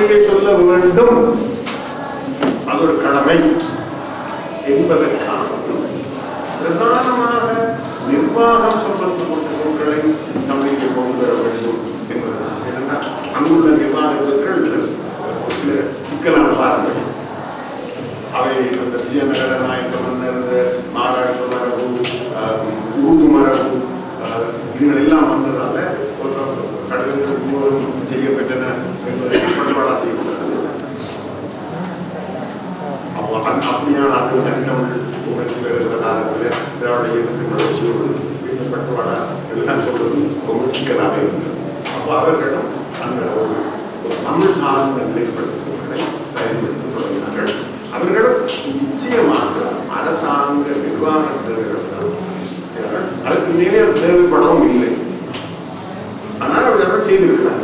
மொழியை சொல்ல வேண்டும் அது ஒரு கடமை என்பதற்கான பிரதானமாக நிர்வாகம் சம்பந்தப்பட்ட சொற்களை தமிழிலே கொண்டு வர வேண்டும் என்பதுதான் ஏன்னா அங்குள்ள நிர்வாக சொற்கள் ஒரு சில சிக்கலான வார்த்தைகள் அவை இந்த விஜயநகர நாயக்க மன்னர் மாராஷ்டிர மரபு ஆஹ், உருது மரபு ஆஹ், இதுகள் எல்லாம் வந்ததால ஒரு கடலுக்கு முழுவதும் செய்யப்பட்டன என்பதை பண்பாடா செய்யப்பட்டது அப்போ அந்த அப்படியான அந்த தனித்தமிழ் புகழ்ச்சி வருகிற காலத்தில் திராவிட இயக்கத்தின் வளர்ச்சியோடு இந்த பட்டுவாடா எல்லாம் சொல்வது ரொம்ப சிக்கலாக இருந்தது அப்போ அவர்களும் அந்த ஒரு ஒரு தமிழ் சார்ந்த நிலைப்படுத்த சொற்களை பயன்படுத்த தொடங்கினார்கள் அவர்களும் நிச்சயமாக அரசாங்க நிர்வாக தேவைகள் தான் தேவைகள். அதுக்கு மேலே அது தேவைப்படவும் இல்லை ஆனால் அவர்கள் செய்திருக்கிறார்கள்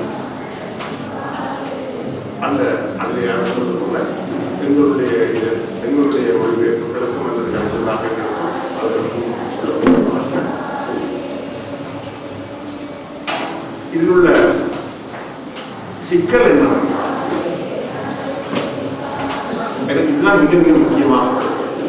அந்த அதில் யாரும் சொன்னது போல எங்களுடைய இது எங்களுடைய மொழிபெயர்ப்புகளுக்கும் அந்த கணிச்சலாக இருக்கும் அதற்கும் உள்ள மாற்றம். இதில் உள்ள சிக்கல் என்னவென்றால் எனக்கு இதுதான் மிக மிக முக்கியமாக படுகிறது.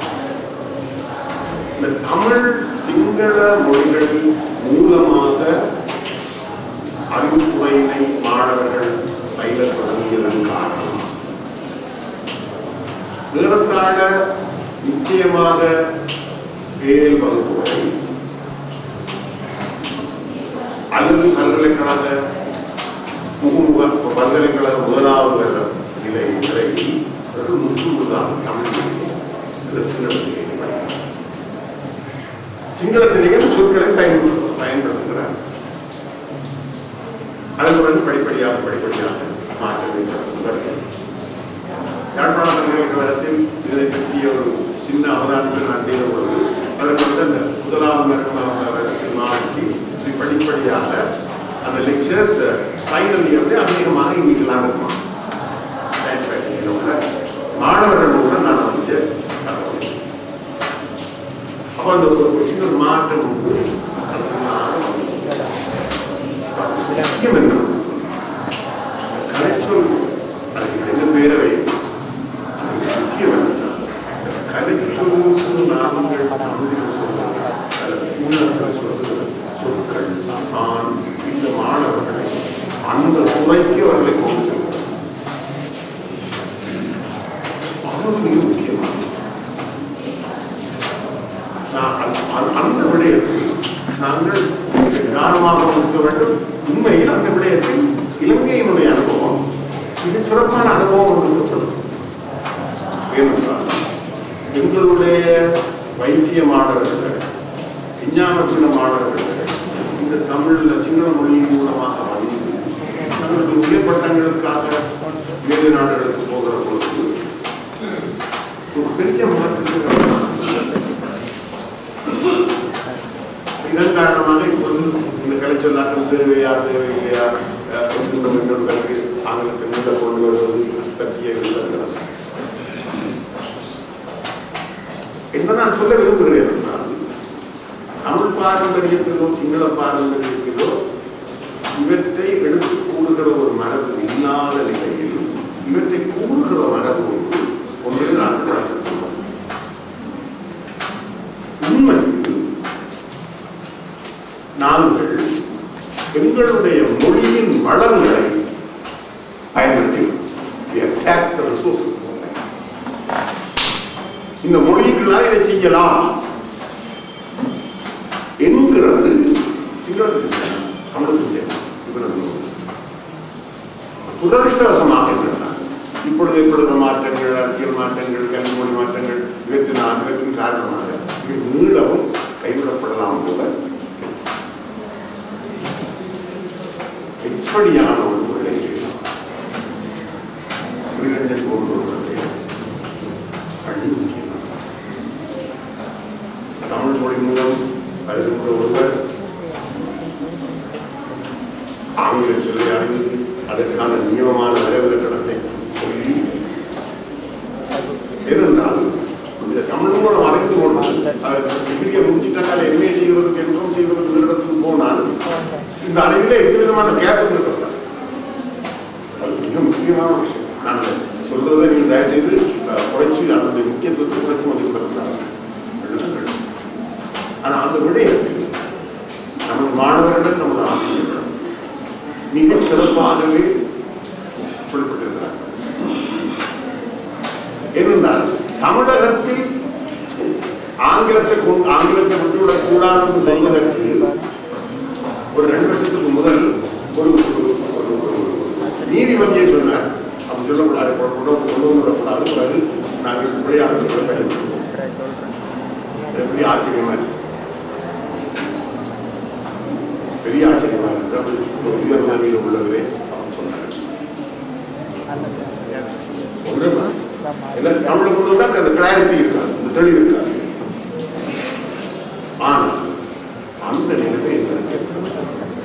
இந்த தமிழ் சிங்கள மொழிகள் மூலமாக அறிவுத்துறையினை மாணவர்கள் பயில தொடங்கியதன் காரணம் ஏறத்தாழ நிச்சயமாக ஏழ் வகுப்பு வரை அல்லது பல்கலைக்கழக முகமுக பல்கலைக்கழக முதலாவது வருட நிலை வரை அவர்கள் முற்றுமுழுதாக தமிழ் மொழியை அல்லது சிங்களத்திலேயே படிக்கிறார்கள். சிங்களத்திலேயே சொற்களை பயன்படுத்த பயன்படுத்துகிறார் அதன் பிறகு படிப்படியாக படிப்படியாக மாற்றத்தை வருகிறது யாழ்ப்பாண பல்கலைக்கழகத்தில் இதை பற்றிய ஒரு சின்ன அவதானத்தை நான் செய்த பொழுது அதற்கு வந்து அந்த முதலாவது வருடத்தில் மாற்றி இப்படி படிப்படியாக அந்த லெக்சர்ஸ் ஃபைனல் இயர்ல அதிகமாக இங்கிலாம் இருக்குமா Science faculty ல உள்ள மாணவர்கள் கூட நான் வந்து கலந்து அப்போ அந்த ஒரு ஒரு சின்ன மாற்றம் உண்டு அதனால வந்து முக்கியம் என்ன கலைச்சொல் அதுக்கு என்ன பேரவை அதுக்கு முக்கியம் என்னன்னா கலைச்சொல்லுக்கு நாமங்கள் தமிழில் சொல்வது அல்லது ஊழல்கள் சொல்வது சொற்கள் நான் இந்த மாணவர்களை அந்த துறைக்கு அவர்களை கொண்டு செல்வது அது மிக முக்கியமானது நான் அந்த- அந்த- அந்த விடயத்தில் நாங்கள் மிக நிதானமாக இருக்க வேண்டும் உண்மையில் அந்த விடயத்தில் இலங்கையினுடைய அனுபவம் மிக சிறப்பான அனுபவம் என்று சொல்லும் ஏனென்றால் எங்களுடைய வைத்திய மாணவர்கள் விஞ்ஞானத்தின மாணவர்கள் இந்த தமிழ்ல சிங்கள மொழியின் மூலமாக வந்து தங்களுடைய உயர்பட்டங்களுக்காக மேலை நாடுகளுக்கு போகிற பொழுது ஒரு பெரிய மாற்றத்துக்கு இதன் காரணமாக இப்பொழுது இந்த கலைச்சொல்லாக்கம் தேவையா தேவையில்லையா அஹ், என்கின்ற மின்னல்களுக்கு ஆங்கிலத்தை மேல கொண்டு வருவது பற்றிய விவரங்கள் என்ன நான் சொல்ல விரும்புகிறேன் என்றால் தமிழ் பாரம்பரியத்திலோ சிங்கள பாரம்பரியத்திலோ இவற்றை எடுத்து கூடுகிற ஒரு மரபு இல்லாத நிலையில் இவற்றை கூடுகிற மரபு ஒன்று ஒன்றை நான் வளர்த்துள்ளோம் உண்மையில் நாங்கள் எங்களுடைய மொழியின் வளங்களை பயன்படுத்தி we have tapped the resources. இந்த மொழிகளால் இதை செய்யலாம் என்கிறது சிங்களத்துக்கு சரி, தமிழுக்கு சரி, இவரது துரதிருஷ்டவசமாக இருக்கிறார் இப்பொழுது ஏற்படுகிற மாற்றங்கள் அரசியல் மாற்றங்கள் கல்வி மொழி மாற்றங்கள் இவற்றின் இவற்றின் காரணமாக இது மீளவும் கைவிடப்படலாம் போல எப்படியான ஒரு நிலையில் இளைஞர் போன்றவர்களுடைய பணி முக்கியமானது தமிழ் மொழி மூலம் கருதுகிற ஒருவர் ஆங்கில சொல்லை அறிந்து அதற்கான நியமமான வரவிலக்கணத்தை சொல்லி ஏனென்றால் இந்த தமிழ் மூலம் அறிந்து கொண்டு டிகிரியை முடிச்சுட்டாங்க எம்ஏ செய்வதற்கு என்றும் செய்வதற்கு நிறுவனத்துக்கு போனால் இந்த அறிவில எந்த விதமான கேப் இருக்கிறதா முக்கியமான விஷயம் நான் சொல்றதை நீங்கள் தயவு செய்து அஹ், குறைச்சு அதனுடைய முக்கியத்துவத்தை குறைச்சு மதிப்பிடக்கூடாது ஆனா அந்த விடயத்தில் நமது மாணவர்கள் நமது ஆசிரியர்கள் மிக சிறப்பாகவே குறிப்பிட்டிருக்கிறார்கள் ஏனென்றால் தமிழகத்தில் ஆங்கிலத்தை கொண்டு ஆங்கிலத்தை விட்டுவிடக் கூடாது என்று சொல்வதற்கு ஒரு ரெண்டு வருஷத்துக்கு முதல் ஒரு ஒரு- ஒரு- ஒரு நீதிபதியை சொன்னார் அப்படி சொல்லக்கூடாது கொண்டு கொண்டு கொண்டு வந்துவிடக்கூடாது பிறகு நாங்கள் விளையாடுறதுக்கு பயன்படுத்துவோம் அது பெரிய ஆச்சரியமா இருக்கு பெரிய ஆச்சரியமா இருக்கு அப்படி ஒரு உயர் நிலைமையில் உள்ளவரே அப்படின்னு சொன்னார் ஒன்றுமா என்ன தமிழை கொண்டு வந்தா அந்த கிளாரிட்டி இருக்காது அந்த தெளிவு இருக்காது ஆனால் அந்த நிலைமை எங்களுக்கு ஏற்படும்.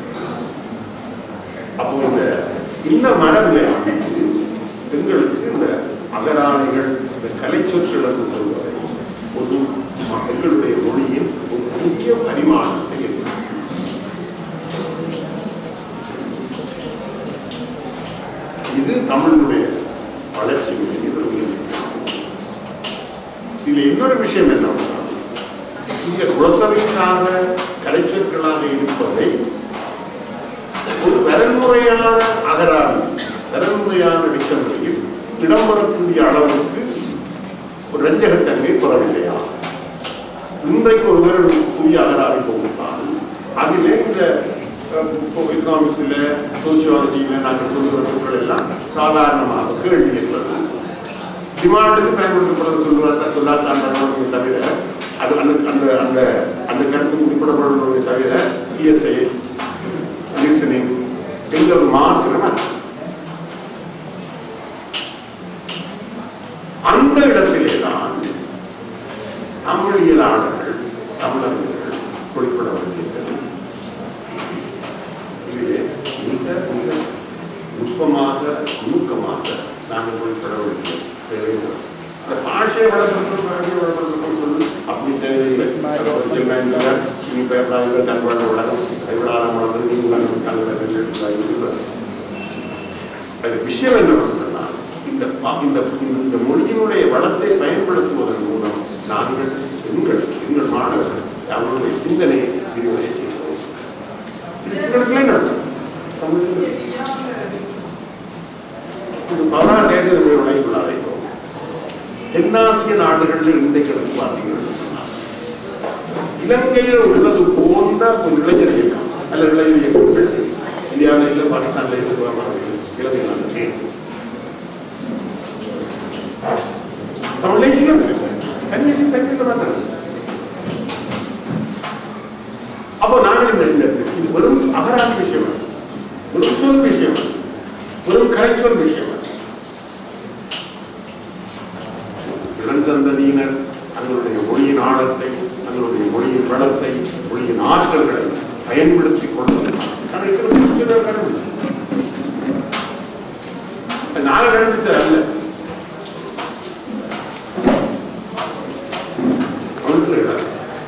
அப்போ இந்த இந்த மரபில் எங்களுக்கு இந்த அகராணிகள் இந்த கலைச்சொற்கள் என்று சொல்வதை ஒரு ம- எங்களுடைய மொழியின் ஒரு முக்கிய பரிமாணத்தை ஏற்படுத்தும். இது தமிழுடைய வளர்ச்சியுடைய ஒரு உயர்வு. இதுல இன்னொரு விஷயம் என்னன்னா இந்த குரோசரிக்காக கலைச்சொற்களாக இருப்பதை ஒரு வரன்முறையான அகராதி வரன்முறையான டிக்ஷனரியில் இடம்பெறக்கூடிய அளவுக்கு ஒரு ரஞ்சகத்தன்மை பெறவில்லையா இன்றைக்கு ஒருவர் ஒரு புதிய அகராதி போகுத்தான் அதிலே இந்த எக்கனாமிக்ஸில் சோசியாலஜியில் நாங்கள் சொல்லுகிற சொற்கள் எல்லாம் சாதாரணமாக கேள்வி என்பது டிமாண்டுக்கு பயன்படுத்தப்படுறது சொல்லுவாங்க சொல்லாதான் பண்ணணுமே தவிர அது அந்த அந்த அந்த அந்த கருத்து குறிப்பிடப்படணுமே தவிர இஎஸ்ஐ லிசனிங் எங்கள் மாத்திரமா அந்த இடத்திலே தான் தமிழியலாளர்கள் தமிழர்கள் குறிப்பிட வேண்டியது இதிலே மிக மிக நுட்பமாக நுணுக்கமாக நாங்கள் குறிப்பிட வேண்டிய தேவைகள் இந்த பாஷையை வளர்க்கணும் பாஷையை வளர்க்கணும் சொல்லி அப்படி தேவையில்லை இனி பேப்பராக தன்பாட உலகம் கைவிடாரம் வளர்ந்து நீங்கள் தங்களை அது விஷயம் என்னவென்றால் இந்த பா- இந்த இந்த மொழியினுடைய வளத்தை பயன்படுத்துவதன் மூலம் நாங்கள் எங்கள் எங்கள் மாணவர்கள் அவர்களுடைய சிந்தனையை விரிவடை செய்கிறோம் இது எங்களுக்கு என்ன தமிழில் இது பதினாறு தேர்தல் விளைவுகள் அழைக்கிறோம் தென்னாசிய நாடுகளில் இன்றைக்கு வந்து பார்த்தீங்கன்னா இலங்கையில் உள்ளது போன்ற ஒரு இளைஞர் இயக்கம் அல்ல இளைஞர் இயக்கங்கள் இந்தியாவில் இல்லை பாகிஸ்தானில் இல்லை இலங்கையில் அந்த பேர் தமிழ்லே செய்யணும் கன்னியாகுமரி தங்கிட்டு மாத்திரம் அப்போ நாங்கள் இந்த இந்த இது வெறும் அகராதி விஷயம் அல்ல. வெறும் சொல் விஷயம் அல்ல. வெறும் கரைச்சொல் விஷயம் அல்ல. இளஞ்சந்ததியினர் தங்களுடைய மொழியின் ஆழத்தை தங்களுடைய மொழியின் வளத்தை மொழியின் ஆற்றல்களை பயன்படுத்திக் கொள்வது கணக்கில் கடவுள் நாங்கள் கண்டுபிடிச்சது அல்ல அவனுக்கு இடம்.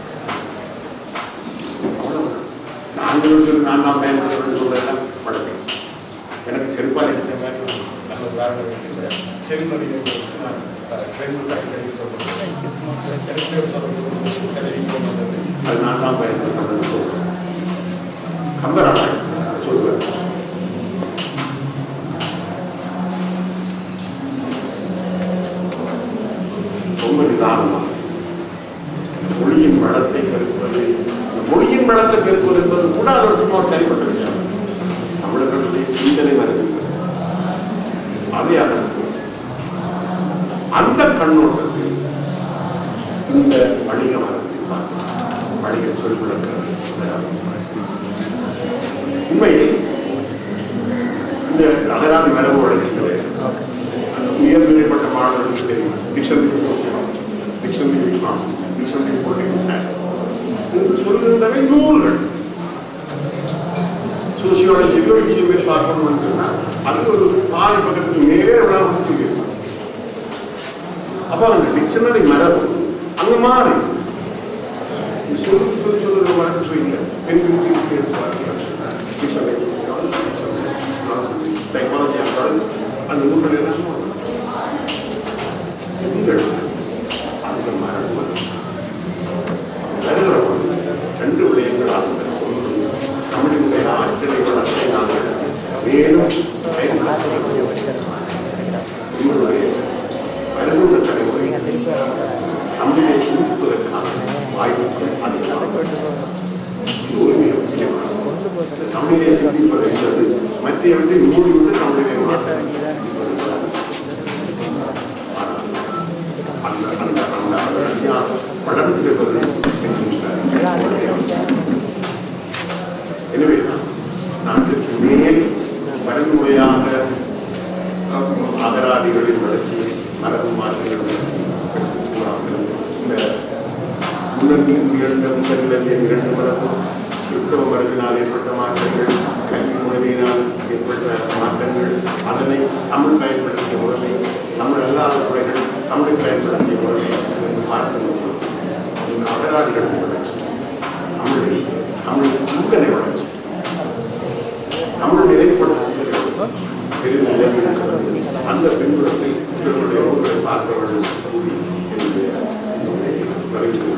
அவ்வளவுதான். நாங்கள் இருக்கிறது நான் தான் பயன்படுத்த வேண்டும் சொல்றதெல்லாம் பழக்கம் எனக்கு செருப்பால் அடிச்ச மாதிரி நல்ல உதாரணம் இருக்கு. இந்த செருமடியை வந்து நான் ட்ரெயின் அடிக்கடி சொல்றேன் எனக்கு ஒரு சொல்றது, கதை கொண்டு வந்தது. அது நான் தான் பயன்படுத்த சொல்றேன் கம்பராமாயணம் சொல்லுவேன் ரொம்ப நிதானமாக மொழியின் வளத்தை பெருக்குவது அந்த மொழியின் வளத்தை பெருக்குவது என்பது கூட அது ஒரு சும்மா ஒரு தனிப்பட்ட விஷயம் தமிழர்களுடைய சிந்தனை வருகிறது அதே அதற்கு அந்த கண்ணோட்டத்தில் இந்த வணிக மரத்தை பார்க்கலாம் வணிக சொல் விளக்கிறது உண்மையில் இந்த அகராதி மரபு வளர்ச்சிகளே அந்த உயர்நிலைப்பட்ட மாணவர்களுக்கு தெரியும் டிக்ஷனரி சோசியம் dictionary economy dictionary political science என்று சொல்லுகின்றவை நூல்கள் சோசியாலஜிக்கோ ஜியோமே பார்க்கணும்னு சொன்னால் அது ஒரு பாதி பக்கத்துக்கு மேலே விளையாட்டு அப்போ அந்த நூல்கள் எல்லாம் பெண்கள் அந்த மரபு வருகிற பொழுது ரெண்டு விடயங்கள் ஆகுது ஒன்று தமிழினுடைய ஆற்றலை வளர்த்தை நாங்கள் மேலும் பயன்படுத்த வேண்டும். உங்களுடைய வருகின்ற தலைமுறை தமிழை சிந்திப்பதற்கான வாய்ப்புகள் அதிகமாக இது ஒரு மிக முக்கியமானது இந்த தமிழிலே சிந்திப்பது என்பது மற்றவற்றை மூடிவிட்டு தமிழிலே மாற்ற ஆனால் அந்த அந்த அந்த அந்த அஞ்ஞானம் வளர்ந்து செல்வது என்கின்ற ஒரு அம்சம். எனவேதான் நாட்டுக்கு மேல் வரன்முறையாக அஹ், அகராதிகளின் வளர்ச்சியை மரபு மாற்றங்களும் கூறாமல் இந்த முன்னணியில் நிகழ்ந்த முதலில் இரண்டு மரபு கிறிஸ்தவ மரபினால் ஏற்பட்ட மாற்றங்கள் கல்வி முறையினால் ஏற்பட்ட மாற்றங்கள் அதனை தமிழ் பயன்படுத்திய முறைமை தமிழ் அல்லாத முறைகள் தமிழை பயன்படுத்திய முறைமை என்று பார்க்கும்போது இந்த அகராதிகளின் வளர்ச்சி தமிழில் தமிழ் சிந்தனை வளர்ச்சி தமிழ் நிலைப்பட்ட சிந்தனை வளர்ச்சி பெரும் நிலைமை இருக்கிறது அந்த பின்புலத்தை இவர்களுடைய ஊர்களை பார்ப்பவர்கள் கூடி என்னுடைய வரைந்து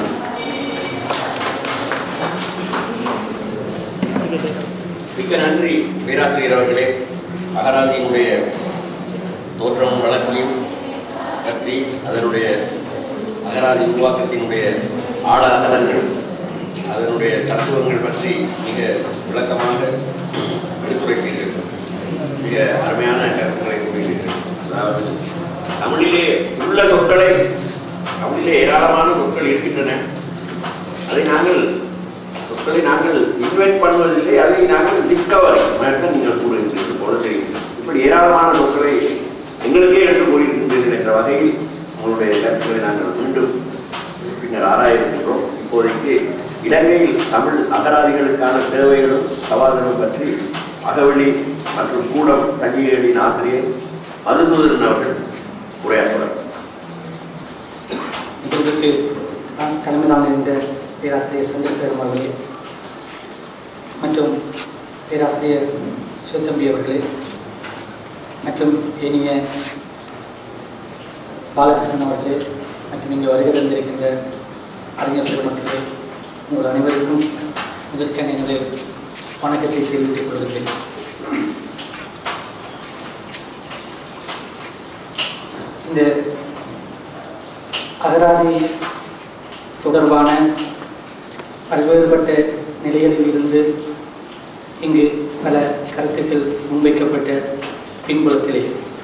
மிக்க நன்றி பேராசிரியர் அவர்களே அகராதியினுடைய தோற்றம் வளர்ச்சியும் பற்றி அதனுடைய அகராதி உருவாக்கத்தினுடைய ஆழ அகலங்கள் அதனுடைய தத்துவங்கள் பற்றி மிக விளக்கமாக எடுத்துரைத்தீர்கள் மிக அருமையான கருத்துக்களை கூறினீர்கள் அதாவது தமிழிலே உள்ள சொற்களை தமிழிலே ஏராளமான சொற்கள் இருக்கின்றன அதை நாங்கள் சொற்களை நாங்கள் இன்வைட் பண்ணுவதில்லை அதை நாங்கள் டிஸ்கவர் தான் நீங்கள் கூறுகிறீர்கள் போல தெரியும் இப்படி ஏராளமான சொற்களை எங்களுக்கே எடுத்து கூறியிருக்கின்றீர்கள் என்ற வகையில் உங்களுடைய கருத்துக்களை நாங்கள் மீண்டும் பின்னர் ஆராய இருக்கின்றோம் இப்போதைக்கு இலங்கையில் தமிழ் அகராதிகளுக்கான தேவைகளும் சவால்களும் பற்றி அகவழி மற்றும் கூடம் சஞ்சிகைகளின் ஆசிரியர் மதுசூதரன் அவர்கள் உரையாற்றுவார் நிகழ்வுக்கு நான் தலைமையிலான இருந்த பேராசிரியர் சந்திரசேகரம் அவர்களே மற்றும் பேராசிரியர் சிவத்தம்பி அவர்களே மற்றும் இனிய பாலகிருஷ்ணன் அவர்களே மற்றும் இங்கே வருகை தந்திருக்கின்ற அறிஞர் பெருமக்களே உங்கள் அனைவருக்கும் முதற்கண் எனது வணக்கத்தை தெரிவித்துக் கொள்கிறேன் இந்த அகராதி தொடர்பான பல்வேறுபட்ட நிலைகளில் இருந்து இங்கு பல கருத்துக்கள் முன்வைக்கப்பட்ட பின்புலத்திலே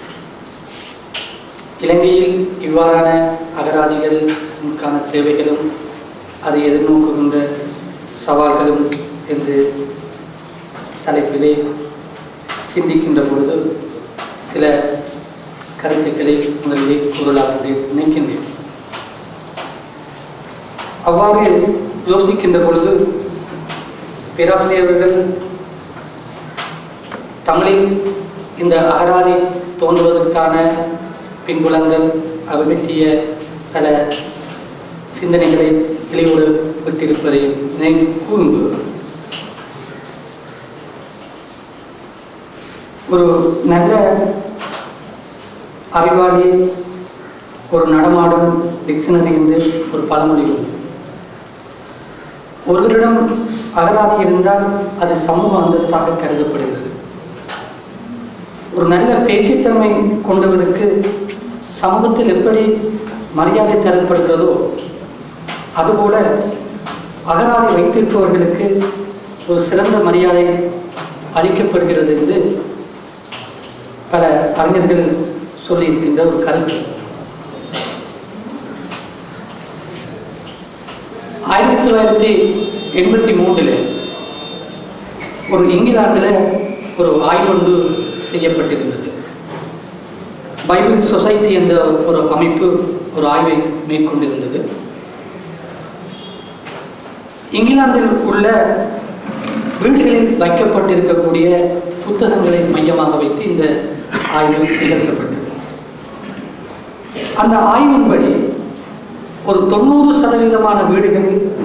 இலங்கையில் இவ்வாறான அகராதிகளுக்கான தேவைகளும் அதை எதிர்நோக்குகின்ற சவால்களும் என்று தலைப்பிலே சிந்திக்கின்ற பொழுது சில கருத்துக்களை முதலிலே கூறலாம் என்று நினைக்கின்றேன் அவ்வாறு யோசிக்கின்ற பொழுது பேராசிரியர்கள் தமிழில் இந்த அகராதி தோன்றுவதற்கான பின்புலங்கள் அவை பற்றிய பல சிந்தனைகளை தெளிவோடு விட்டிருப்பதை நினைவு கூர்ந்து ஒரு நல்ல அறிவாளி ஒரு நடமாடும் டிக்ஷனரி என்று ஒரு பழமொழி உண்டு ஒருவரிடம் அகராதி இருந்தால் அது சமூக அந்தஸ்தாக கருதப்படுகிறது ஒரு நல்ல பேச்சுத்தன்மை கொண்டவருக்கு சமூகத்தில் எப்படி மரியாதை தரப்படுகிறதோ அதுபோல அகராதி வைத்திருப்பவர்களுக்கு ஒரு சிறந்த மரியாதை அளிக்கப்படுகிறது என்று பல அறிஞர்கள் சொல்லியிருக்கின்ற ஒரு கருத்து ஆயிரத்தி தொள்ளாயிரத்தி எண்பத்தி மூன்றில் ஒரு இங்கிலாந்தில் ஒரு ஆய்வொன்று செய்யப்பட்டிருந்தது பைபிள் சொசைட்டி என்ற ஒரு அமைப்பு ஒரு ஆய்வை மேற்கொண்டிருந்தது இங்கிலாந்தில் உள்ள வீடுகளில் வைக்கப்பட்டிருக்கக்கூடிய புத்தகங்களை மையமாக வைத்து இந்த ஆய்வு நிகழ்த்தப்பட்டது அந்த ஆய்வின்படி ஒரு தொண்ணூறு சதவீதமான வீடுகளில்